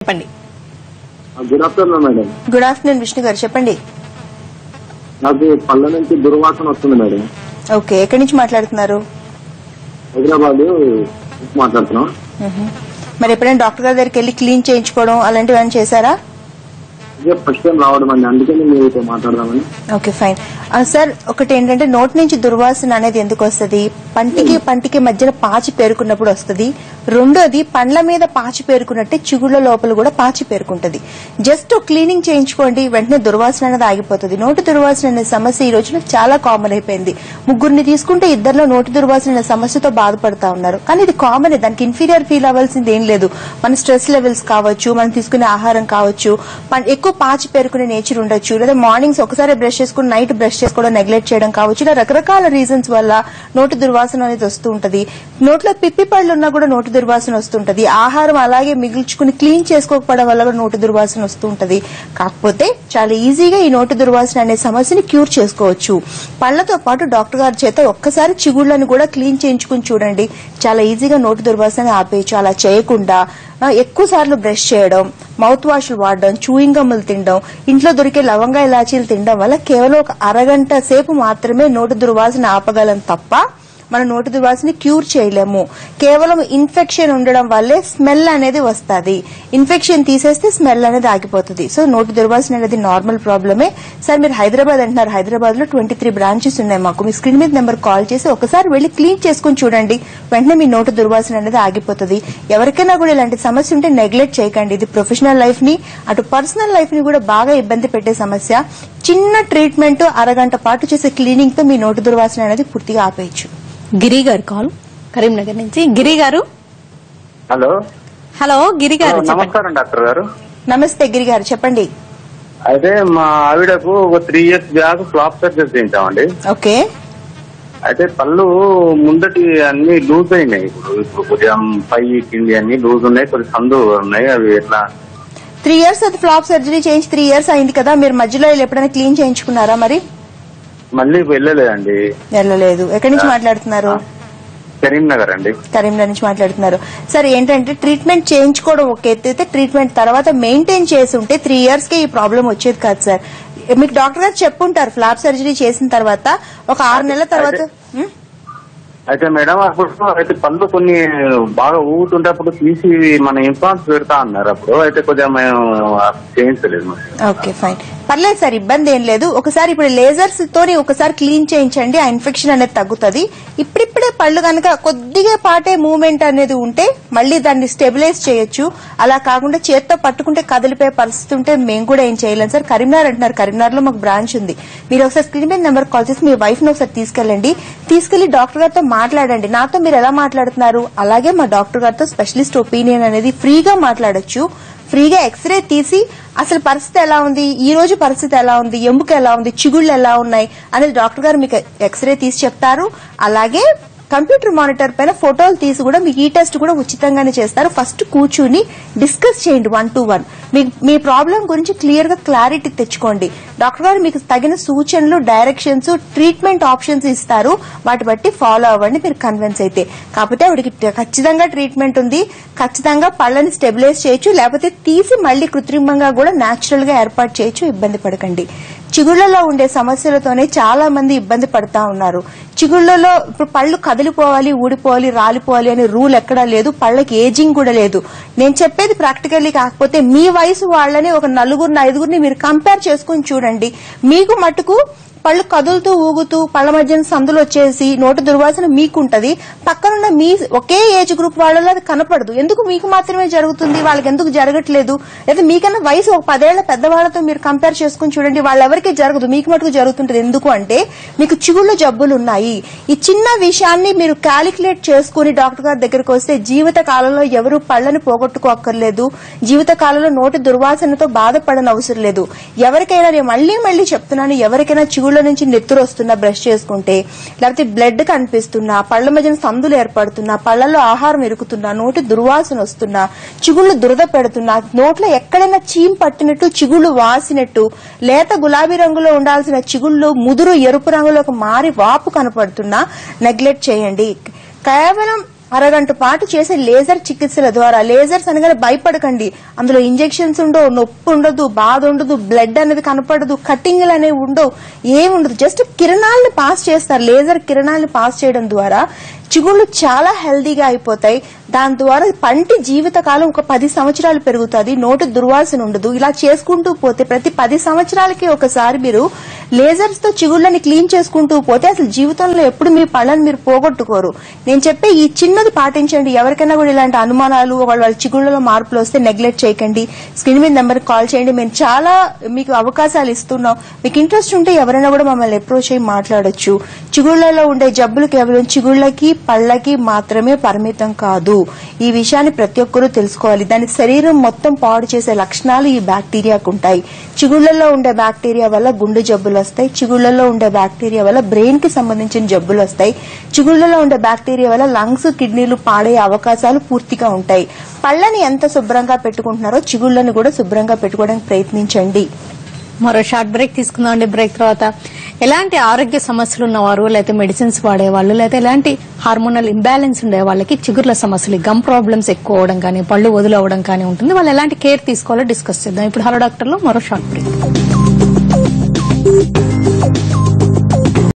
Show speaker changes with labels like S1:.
S1: చెప్పండి
S2: good afternoon madam
S3: good afternoon Vishnu గారు చెప్పండి
S2: నాకు పళ్ళ నుంచి దుర్వాసన వస్తుంది మేడం
S3: ఓకే ఎక్కడి నుంచి మాట్లాడుతున్నారు
S2: హైదరాబాద్ మాట్లాడుతున్నాం
S3: మ్మ్. మరి ఎప్పుడైనా డాక్టర్ గారి దగ్గరికి వెళ్ళి క్లీన్ చేయించుకోవడం అలాంటివి ఏమైనా చేశారా
S2: ఇదే ఫస్ట్ టైం రావడం అండి అందుకని మీతో మాట్లాడదామని
S3: ఓకే ఫైన్ ఆ, సార్ ఒకటి ఏంటంటే నోటి నుంచి దుర్వాసన అనేది ఎందుకు వస్తుంది పంటికి పంటికి మధ్యన పాచి పేరుకున్నప్పుడు వస్తుంది రెండోది పండ్ల మీద పాచి పేరుకున్నట్టే చిగుళ్ళ లోపల కూడా పాచి పేరుకుంటది జస్ట్ క్లీనింగ్ చేయించుకోండి వెంటనే దుర్వాసన అనేది ఆగిపోతుంది నోటి దుర్వాసన అనే సమస్య ఈ రోజున చాలా కామన్ అయిపోయింది ముగ్గురిని తీసుకుంటే ఇద్దరిలో నోటి దుర్వాసన అనే సమస్యతో బాధపడతా ఉన్నారు కానీ ఇది కామన్ దానికి ఇన్ఫీరియర్ ఫీల్ అవ్వాల్సింది ఏం లేదు మన స్ట్రెస్ లెవెల్స్ కావచ్చు మనం తీసుకునే ఆహారం కావచ్చు పం- ఎక్కువ పాచి పేరుకునే నేచర్ ఉండొచ్చు లేదా మార్నింగ్స్ ఒకసారి బ్రష్ చేసుకుని నైట్ బ్రష్ చేసుకోవడం నెగ్లెక్ట్ చేయడం కావచ్చు ఇలా రకరకాల రీజన్స్ వల్ల నోటి దుర్వాసన అనేది వస్తూ ఉంటది నోట్లో పిప్పి పళ్ళు ఉన్నా కూడా నోటి దుర్వాసన వస్తుంటది ఆహారం అలాగే మిగిల్చుకుని క్లీన్ చేసుకోకపోవడం వల్ల కూడా నోటి దుర్వాసన వస్తూ ఉంటది కాకపోతే చాలా ఈజీగా ఈ నోటి దుర్వాసన అనే సమస్యని క్యూర్ చేసుకోవచ్చు పళ్లతో పాటు డాక్టర్ గారి చేత ఒక్కసారి చిగుళ్లను కూడా క్లీన్ చేయించుకుని చూడండి చాలా ఈజీగా నోటి దుర్వాసన ఆపేయచ్చు అలా చేయకుండా ఆ, ఎక్కువ సార్లు బ్రష్ చేయడం మౌత్ వాష్లు వాడడం చూయింగ్ గమ్ములు తినడం ఇంట్లో దొరికే లవంగా ఇలాచీలు తినడం వల్ల కేవలం ఒక అరగంట సేపు మాత్రమే నోటి దుర్వాసన ఆపగలం తప్ప మన నోటి దుర్వాసన క్యూర్ చేయలేము కేవలం ఇన్ఫెక్షన్ ఉండడం వల్లే స్మెల్ అనేది వస్తుంది ఇన్ఫెక్షన్ తీసేస్తే స్మెల్ అనేది ఆగిపోతుంది సో నోటి దుర్వాసన అనేది నార్మల్ ప్రాబ్లమే సార్ మీరు హైదరాబాద్ అంటున్నారు హైదరాబాద్ లో ట్వంటీ త్రీ బ్రాంచెస్ ఉన్నాయి మాకు మీ స్క్రీన్ మీద నెంబర్ కాల్ చేసి ఒకసారి వెళ్లి క్లీన్ చేసుకుని చూడండి వెంటనే మీ నోటి దుర్వాసన అనేది ఆగిపోతుంది ఎవరికైనా కూడా ఇలాంటి సమస్య ఉంటే నెగ్లెక్ట్ చేయకండి ఇది ప్రొఫెషనల్ లైఫ్ ని అటు పర్సనల్ లైఫ్ ని కూడా బాగా ఇబ్బంది పెట్టే సమస్య చిన్న ట్రీట్మెంట్ అరగంట పాటు చేసే క్లీనింగ్ తో మీ నోటి దుర్వాసన అనేది పూర్తిగా ఆపేయచ్చు
S1: గిరి గారు కాల్ కరీంనగర్ నుంచి గిరి గారు
S2: హలో
S1: హలో గిరి గారు చెప్పండి
S2: నమస్కారం డాక్టర్ గారు
S3: నమస్తే గిరి గారు చెప్పండి
S2: అయితే మా ఆవిడకు ఒక three years back flap surgery చేయించామండి
S3: ఓకే
S2: అయితే పళ్ళు ముందటి అన్ని లూజ్ అయినాయి ఇప్పుడు ఇప్పుడు కొద్దిగా పై కింది అన్ని లూజ్ ఉన్నాయి కొద్ది సందు ఉన్నాయి అవి ఎట్లా
S3: త్రీ ఇయర్స్ అది ఫ్లాప్ సర్జరీ చేయించి త్రీ ఇయర్స్ అయింది కదా మీరు మధ్యలో వీళ్ళు ఎప్పుడైనా క్లీన్ చేయించుకున్నారా మరి
S2: మళ్ళీ వెళ్ళలేదండి
S3: వెళ్ళలేదు ఎక్కడి నుంచి మాట్లాడుతున్నారు
S2: కరీంనగర్ అండి
S3: కరీంనగర్ నుంచి మాట్లాడుతున్నారు సరే ఏంటంటే ట్రీట్మెంట్ చేయించుకోవడం ఒక ఎత్తు అయితే ట్రీట్మెంట్ తర్వాత మెయింటైన్ చేసి ఉంటే త్రీ ఇయర్స్ కి ఈ ప్రాబ్లం వచ్చేది కాదు సార్ మీకు డాక్టర్ గారు చెప్పుంటారు ఫ్లాప్ సర్జరీ చేసిన తర్వాత ఒక ఆరు నెలల తర్వాత ఉం?
S2: అయితే మేడం అప్పుడు అయితే పళ్ళు కొన్ని బాగా ఊగుతుంటప్పుడు తీసి మన ఇంప్లాంట్స్ పెడతా అన్నారు అప్పుడు అయితే కొద్దిగా మేము చేయించలేదు మరి.
S3: ఓకే ఫైన్ పర్లేదు సార్ ఇబ్బంది ఏం లేదు ఒకసారి ఇప్పుడు లేజర్స్ తోని ఒకసారి క్లీన్ చేయించండి ఆ ఇన్ఫెక్షన్ అనేది తగ్గుతుంది ఇప్పుడిప్పుడే పళ్ళు కనుక కొద్దిగా పాటే మూవ్మెంట్ అనేది ఉంటే మళ్ళీ దాన్ని స్టెబిలైజ్ చేయొచ్చు అలా కాకుండా చేత్తో పట్టుకుంటే కదిలిపోయే పరిస్థితి ఉంటే మేము కూడా ఏం చేయలేం సార్ కరీంనగర్ అంటున్నారు కరీంనగర్ లో మాకు బ్రాంచ్ ఉంది మీరు ఒకసారి స్క్రీన్ మీద నెంబర్ కాల్ చేసి మీ వైఫ్ ని ఒకసారి తీసుకెళ్ళండి తీసుకెళ్లి డాక్టర్ గారితో మాట్లాడండి నాతో మీరు ఎలా మాట్లాడుతున్నారు అలాగే మా డాక్టర్ గారితో స్పెషలిస్ట్ ఒపీనియన్ అనేది ఫ్రీగా మాట్లాడొచ్చు ఫ్రీగా ఎక్స్రే తీసి అసలు పరిస్థితి ఎలా ఉంది ఈ రోజు పరిస్థితి ఎలా ఉంది ఎముక ఎలా ఉంది చిగుళ్ళు ఎలా ఉన్నాయి అనేది డాక్టర్ గారు మీకు ఎక్స్రే తీసి చెప్తారు అలాగే కంప్యూటర్ మానిటర్ పైన ఫోటోలు తీసి కూడా మీకు ఈ టెస్ట్ కూడా ఉచితంగానే చేస్తారు ఫస్ట్ కూర్చుని డిస్కస్ చేయండి వన్ టు వన్ మీకు మీ ప్రాబ్లం గురించి క్లియర్ గా క్లారిటీ తెచ్చుకోండి డాక్టర్ గారు మీకు తగిన సూచనలు డైరెక్షన్స్ ట్రీట్మెంట్ ఆప్షన్స్ ఇస్తారు వాటి బట్టి ఫాలో అవ్వండి మీరు కన్విన్స్ అయితే కాకపోతే ఆవిడకి ఖచ్చితంగా ట్రీట్మెంట్ ఉంది ఖచ్చితంగా పళ్ళని స్టెబిలైజ్ చేయొచ్చు లేకపోతే తీసి మళ్ళీ కృత్రిమంగా కూడా నేచురల్ గా ఏర్పాటు చేయొచ్చు ఇబ్బంది పడకండి చిగుళ్లలో ఉండే సమస్యలతోనే చాలా మంది ఇబ్బంది పడతా ఉన్నారు చిగుళ్లలో ఇప్పుడు పళ్ళు కదిలిపోవాలి ఊడిపోవాలి రాలిపోవాలి అనే రూల్ ఎక్కడా లేదు పళ్ళకి ఏజింగ్ కూడా లేదు నేను చెప్పేది ప్రాక్టికల్లీ కాకపోతే మీ వయసు వాళ్ళని ఒక నలుగురిని ఐదుగురిని మీరు కంపేర్ చేసుకుని చూడండి మీకు మటుకు పళ్ళు కదులుతూ ఊగుతూ పళ్ళ మధ్యన సందులు వచ్చేసి నోటి దుర్వాసన మీకుంటది పక్కనున్న మీ ఒకే ఏజ్ గ్రూప్ వాళ్ళలో అది కనపడదు ఎందుకు మీకు మాత్రమే జరుగుతుంది వాళ్ళకి ఎందుకు జరగట్లేదు లేదా మీకన్నా వయసు ఒక పదేళ్ల పెద్దవాళ్లతో మీరు కంపేర్ చేసుకుని చూడండి వాళ్ళెవరికీ జరగదు మీకు మటుకు జరుగుతుంటది ఎందుకు అంటే మీకు చిగుళ్ళ జబ్బులు ఉన్నాయి ఈ చిన్న విషయాన్ని మీరు క్యాలిక్యులేట్ చేసుకుని డాక్టర్ గారి దగ్గరకు వస్తే జీవిత కాలంలో ఎవరు పళ్ళని పోగొట్టుకోక్కర్లేదు జీవిత కాలంలో నోటి దుర్వాసనతో బాధపడని అవసరం లేదు ఎవరికైనా నేను మళ్ళీ మళ్ళీ చెప్తున్నాను ఎవరికైనా చిగుళ్ళ నుంచి నెత్తురు వస్తున్నా బ్రష్ చేసుకుంటే లేకపోతే బ్లడ్ కనిపిస్తున్నా పళ్ళ మధ్యన సందులు ఏర్పడుతున్నా పళ్ళల్లో ఆహారం ఇరుకుతున్నా నోటి దుర్వాసన వస్తున్నా చిగుళ్ళు దురద పెడుతున్నా నోట్లో ఎక్కడైనా చీమ్ పట్టినట్టు చిగుళ్ళు వాసినట్టు లేత గులాబీ రంగులో ఉండాల్సిన చిగుళ్ళు ముదురు ఎరుపు రంగులోకి మారి వాపు కనపడుతున్నా నెగ్లెక్ట్ చేయండి కేవలం అరగంట పాటు చేసే లేజర్ చికిత్సల ద్వారా లేజర్స్ అనగానే భయపడకండి అందులో ఇంజెక్షన్స్ ఉండవు నొప్పి ఉండదు బాధ ఉండదు బ్లడ్ అనేది కనపడదు కటింగ్లు అనేవి ఉండవు ఏమి ఉండదు జస్ట్ కిరణాలను పాస్ చేస్తారు లేజర్ కిరణాలను పాస్ చేయడం ద్వారా చిగుళ్ళు చాలా హెల్దీగా అయిపోతాయి దాని ద్వారా పంటి జీవితకాలం ఒక పది సంవత్సరాలు పెరుగుతుంది నోటి దుర్వాసన ఉండదు ఇలా చేసుకుంటూ పోతే ప్రతి పది సంవత్సరాలకి ఒకసారి మీరు లేజర్స్ తో చిగుళ్ళని క్లీన్ చేసుకుంటూ పోతే అసలు జీవితంలో ఎప్పుడు మీ పళ్ళని మీరు పోగొట్టుకోరు నేను చెప్పే ఈ చిన్నది పాటించండి ఎవరికైనా కూడా ఇలాంటి అనుమానాలు వాళ్ళ వాళ్ళ చిగుళ్ళలో మార్పులు వస్తే నెగ్లెక్ట్ చేయకండి స్క్రీన్ మీద నెంబర్ కాల్ చేయండి మేము చాలా మీకు అవకాశాలు ఇస్తున్నాం మీకు ఇంట్రెస్ట్ ఉంటే ఎవరైనా కూడా మమ్మల్ని అప్రోచ్ అయ్యి మాట్లాడొచ్చు చిగుళ్ళలో ఉండే జబ్బులు కేవలం చిగుళ్ళకి పళ్ళకి మాత్రమే పరిమితం కాదు ఈ విషయాన్ని ప్రతి ఒక్కరూ తెలుసుకోవాలి దాని శరీరం మొత్తం పాడు చేసే లక్షణాలు ఈ బ్యాక్టీరియాకు ఉంటాయి చిగుళ్ళలో ఉండే బ్యాక్టీరియా వల్ల గుండె జబ్బులు వస్తాయి చిగుళ్ళలో ఉండే బ్యాక్టీరియా వల్ల బ్రెయిన్ కి సంబంధించిన జబ్బులు వస్తాయి చిగుళ్ళలో ఉండే బ్యాక్టీరియా వల్ల లంగ్స్ కిడ్నీలు పాడే అవకాశాలు పూర్తిగా ఉంటాయి పళ్ళని ఎంత శుభ్రంగా పెట్టుకుంటున్నారో చిగుళ్ళని కూడా శుభ్రంగా పెట్టుకోవడానికి ప్రయత్నించండి
S1: మరో షార్ట్ బ్రేక్ తీసుకుందాం అండి బ్రేక్ తర్వాత ఎలాంటి ఆరోగ్య సమస్యలు ఉన్నవారు లేకపోతే మెడిసిన్స్ వాడేవాళ్ళు లేకపోతే ఎలాంటి హార్మోనల్ ఇంబ్యాలెన్స్ ఉండే వాళ్ళకి చిగుర్ల సమస్యలు గమ్ ప్రాబ్లమ్స్ ఎక్కువ అవడం కానీ పళ్ళు వదులవడం కానీ ఉంటుంది వాళ్ళు ఎలాంటి కేర్ తీసుకోవాలో డిస్కస్ చేద్దాం ఇప్పుడు హలో డాక్టర్లో మరో షార్ట్ బ్రేక్